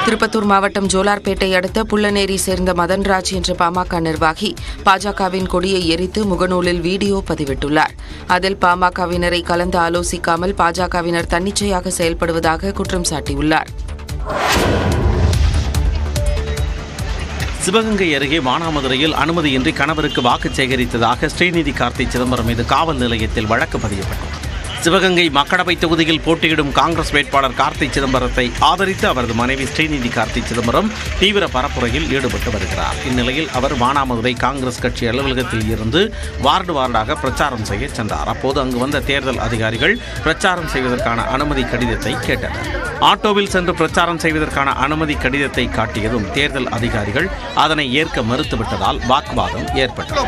திருப்பத்தூர் மாவட்டம் ஜோலார்பேட்டை அடுத்த புள்ளநேரி சேர்ந்த மதன்ராஜ் என்ற பாமக நிர்வாகி பாஜகவின் கொடியை எரித்து முகநூலில் வீடியோ பதிவிட்டுள்ளார் அதில் பாமகவினரை கலந்து ஆலோசிக்காமல் பாஜகவினர் தன்னிச்சையாக செயல்படுவதாக குற்றம் சாட்டியுள்ளார் சிவகங்கை அருகே மானாமதுரையில் அனுமதியின்றி கணவருக்கு வாக்கு சேகரித்ததாக ஸ்ரீநிதி கார்த்தி சிதம்பரம் மீது காவல் நிலையத்தில் வழக்கு பதியப்பட்டுள்ளது சிவகங்கை மக்களவை தொகுதியில் போட்டியிடும் காங்கிரஸ் வேட்பாளர் கார்த்தி சிதம்பரத்தை ஆதரித்து அவரது மனைவி ஸ்ரீநிதி கார்த்தி சிதம்பரம் தீவிர பரப்புரையில் ஈடுபட்டு வருகிறார் இந்நிலையில் அவர் மானாமதுரை காங்கிரஸ் கட்சி அலுவலகத்தில் இருந்து வார்டு வார்டாக பிரச்சாரம் செய்ய சென்றார் அப்போது அங்கு வந்த தேர்தல் அதிகாரிகள் பிரச்சாரம் செய்வதற்கான அனுமதி கடிதத்தை கேட்டனர் ஆட்டோவில் சென்று பிரச்சாரம் செய்வதற்கான அனுமதி கடிதத்தை காட்டியதும் தேர்தல் அதிகாரிகள் அதனை ஏற்க மறுத்துவிட்டதால் வாக்குவாதம் ஏற்பட்டது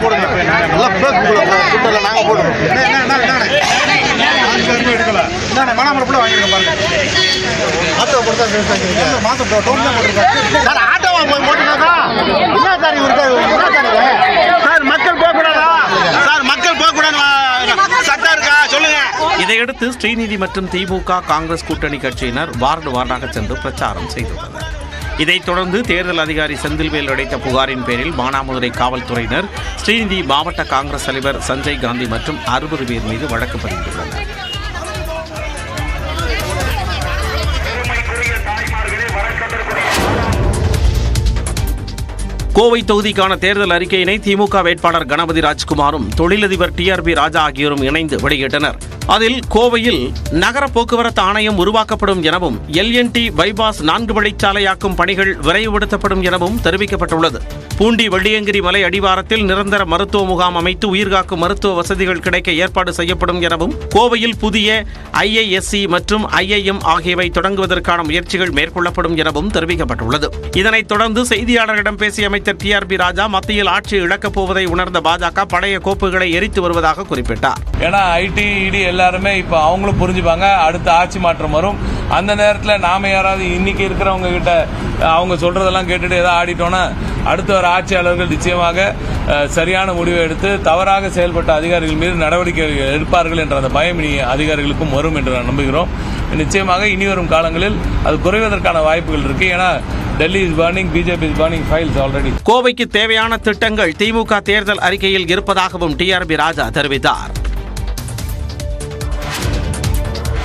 சார் ஆட்டோவா போய் போட்டுருக்கா என்ன சார் இவருக்கு என்ன சார் இது? சார் மக்கள் போக கூடாதா சார் மக்கள் போக கூடாது சட்டம் இருக்கா சொல்லுங்க இதையடுத்து ஸ்ரீநிதி மற்றும் திமுக காங்கிரஸ் கூட்டணி கட்சியினர் வார்டு வார்டாக சென்று பிரச்சாரம் செய்துள்ளனர் இதைத் தொடர்ந்து தேர்தல் அதிகாரி செந்தில்வேல் அளித்த புகாரின் பேரில் மானாமதுரை காவல்துறையினர் ஸ்ரீநிதி மாவட்ட காங்கிரஸ் தலைவர் சஞ்சய் காந்தி மற்றும் அறுபது பேர் மீது வழக்கு பதிந்துள்ளனர் கோவை தொகுதிக்கான தேர்தல் அறிக்கையினை திமுக வேட்பாளர் கணபதி ராஜ்குமாரும் தொழிலதிபர் டிஆர்பி ராஜா ஆகியோரும் இணைந்து வெளியிட்டனர் அதில் கோவையில் நகர போக்குவரத்து ஆணையம் உருவாக்கப்படும் எனவும் எல்என்டி பைபாஸ் நான்கு வழிச்சாலையாக்கும் பணிகள் விரைவுபடுத்தப்படும் எனவும் தெரிவிக்கப்பட்டுள்ளது பூண்டி வெள்ளியங்கிரி மலை அடிவாரத்தில் நிரந்தர மருத்துவ முகாம் அமைத்து உயிர்காக்கும் மருத்துவ வசதிகள் கிடைக்க ஏற்பாடு செய்யப்படும் எனவும் கோவையில் புதிய ஐஐஎஸ்சி மற்றும் ஐஐஎம் ஆகியவை தொடங்குவதற்கான முயற்சிகள் மேற்கொள்ளப்படும் எனவும் தெரிவிக்கப்பட்டுள்ளது இதனைத் தொடர்ந்து செய்தியாளர்களிடம் பேசிய அமைச்சர் டிஆர்பி ராஜா மத்தியில் ஆட்சி இழக்கப் போவதை உணர்ந்த பாஜக பழைய கோப்புகளை எரித்து வருவதாக குறிப்பிட்டார் ஏன்னா ஐடி இடி எல்லாருமே இப்போ அவங்களும் புரிஞ்சுப்பாங்க அடுத்த ஆட்சி மாற்றம் வரும் அந்த நேரத்தில் நாம யாராவது இன்னைக்கு இருக்கிறவங்க கிட்ட அஹ், அவங்க சொல்றதெல்லாம் கேட்டுட்டு ஏதாவது ஆடிட்டோன்னா அடுத்த வர ஆட்சியாளர்கள் நிச்சயமாக அஹ், சரியான முடிவை எடுத்து தவறாக செயல்பட்ட அதிகாரிகள் மீது நடவடிக்கை எடுப்பார்கள் என்ற அந்த பயம் இனி அதிகாரிகளுக்கும் வரும் என்று நான் நம்புகிறோம் நிச்சயமாக இனி வரும் காலங்களில் அது குறைவதற்கான வாய்ப்புகள் இருக்கு ஏன்னா Delhi is burning BJP is burning files already கோவைக்கு தேவையான திட்டங்கள் திமுக தேர்தல் அறிக்கையில் இருப்பதாகவும் டிஆர்பி ராஜா தெரிவித்தார்